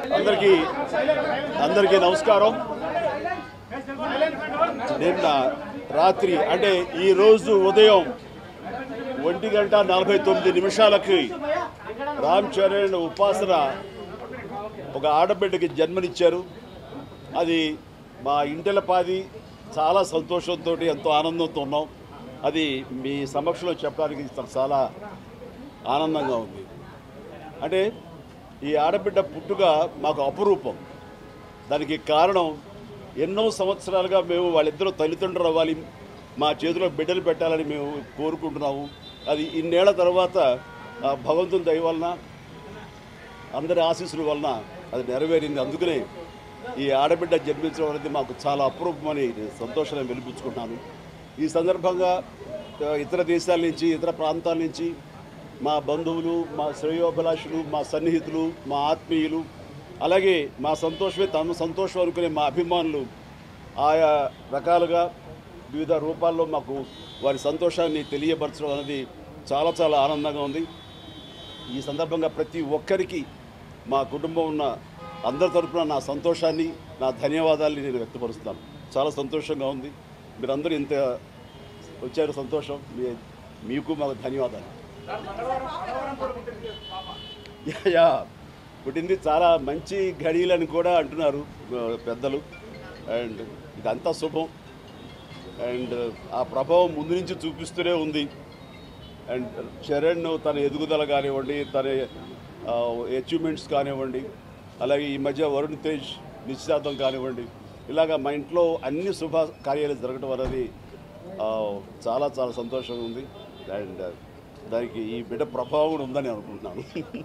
అందరికీ అందరికీ నమస్కారం నిన్న రాత్రి అంటే ఈ రోజు ఉదయం ఒంటి గంట నలభై తొమ్మిది నిమిషాలకి రామ్ చరణ్ ఉపాసన ఒక ఆడబిడ్డకి జన్మనిచ్చారు అది మా ఇంటిల పాది చాలా సంతోషంతో ఎంతో ఆనందంతో ఉన్నాం అది మీ సమక్షంలో చెప్పడానికి చాలా ఆనందంగా ఉంది అంటే ఈ ఆడబిడ్డ పుట్టుక మాకు అపురూపం దానికి కారణం ఎన్నో సంవత్సరాలుగా మేము వాళ్ళిద్దరూ తల్లిదండ్రులు అవ్వాలి మా చేతిలో బిడ్డలు పెట్టాలని మేము కోరుకుంటున్నాము అది ఇన్నేళ్ల తర్వాత ఆ భగవంతుని దయ వలన అందరి ఆశీస్సుల వలన అది నెరవేరింది అందుకనే ఈ ఆడబిడ్డ జన్మించడం అనేది మాకు చాలా అపురూపమని నేను సంతోషాన్ని వెలిపించుకుంటున్నాను ఈ సందర్భంగా ఆ, ఇతర దేశాల నుంచి ఇతర ప్రాంతాల నుంచి మా బంధువులు మా శ్రేయోభిలాషులు మా సన్నిహితులు మా ఆత్మీయులు అలాగే మా సంతోషమే తమ సంతోషం అనుకునే మా అభిమానులు ఆయా రకాలుగా వివిధ రూపాల్లో మాకు వారి సంతోషాన్ని తెలియపరచడం అనేది చాలా చాలా ఆనందంగా ఉంది ఈ సందర్భంగా ప్రతి ఒక్కరికి మా కుటుంబం ఉన్న అందరి తరపున నా సంతోషాన్ని నా ధన్యవాదాలని నేను వ్యక్తపరుస్తాను చాలా సంతోషంగా ఉంది మీరందరూ ఇంత వచ్చారు సంతోషం మీ మీకు మాకు ధన్యవాదాలు యా, యా పుట్టింది చాలా మంచి ఘడియలని కూడా అంటున్నారు ఆ, పెద్దలు అండ్ ఇదంతా శుభం అండ్ ఆ ప్రభావం ముందు నుంచి చూపిస్తూనే ఉంది అండ్ చరణ్ తన ఎదుగుదల కానివ్వండి తన అచీవ్మెంట్స్ కానివ్వండి అలాగే ఈ మధ్య వరుణ్ తేజ్ నిశ్చితార్థం కానివ్వండి ఇలాగ మా ఇంట్లో అన్ని శుభ కార్యాలు జరగడం అనేది ఆ, చాలా చాలా సంతోషంగా ఉంది అండ్ దానికి ఈ బిడ్డ ప్రభావం కూడా ఉందని అనుకుంటున్నాను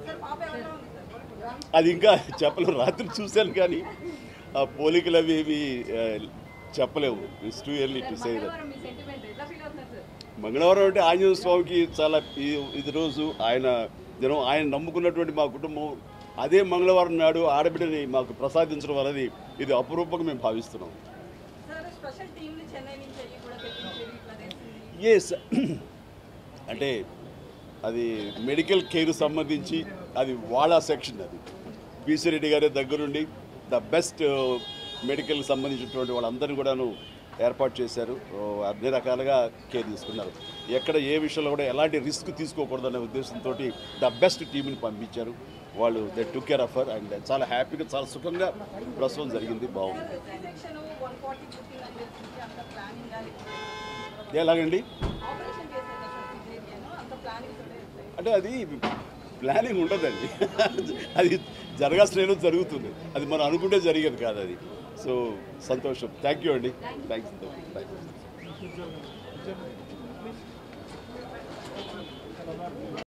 అది ఇంకా చెప్పలేము రాత్రి చూశాను కానీ ఆ పోలికలు అవి ఇవి ఆ, చెప్పలేము it's too early to say that మంగళవారం మీ సెంటిమెంట్ ఎట్లా ఫీల్ అవుతున్నారు సార్ మంగళవారం అంటే ఆంజనేయ స్వామికి చాలా ఈ- ఇది రోజు ఆయన జనం ఆయన నమ్ముకున్నటువంటి మా కుటుంబం అదే మంగళవారం నాడు ఆడబిడ్డని మాకు ప్రసాదించడం అనేది ఇది అపురూపంగా మేము భావిస్తున్నాం సార్ స్పెషల్ టీమ్ ని చెన్నై నుంచి అయ్యి కూడా తెప్పించారు ఇట్లా చేసింది ఎస్ అంటే అది మెడికల్ కేర్ సంబంధించి అది వాళ్ళ సెక్షన్ అది బీసీ రెడ్డి గారి దగ్గరుండి ద బెస్ట్ మెడికల్ సంబంధించినటువంటి వాళ్ళందరినీ కూడాను ఏర్పాటు చేశారు ఓ, అన్ని రకాలుగా కేర్ తీసుకున్నారు ఎక్కడ ఏ విషయంలో కూడా ఎలాంటి రిస్క్ తీసుకోకూడదనే ఉద్దేశంతో ద బెస్ట్ టీంని పంపించారు వాళ్ళు they took care of and చాలా హ్యాపీగా చాలా సుఖంగా ప్రసవం జరిగింది బాగుంది సెక్షన్ వన్ ఫార్టీ బుకింగ్ అని తెలిసింది అంత ప్లానింగ్ కానీ ఎలాగండి ఆపరేషన్ చేశారు సార్ సిజేరియన్ అంత ప్లానింగ్ తోటే చేస్తారు. అంటే అది ప్లానింగ్ ఉండదండి అది జరగాల్సిన జరుగుతుంది అది మనం అనుకుంటే జరిగేది కాదు అది సో సంతోషం థ్యాంక్ యూ అండి థ్యాంక్స్ థ్యాంక్ యూ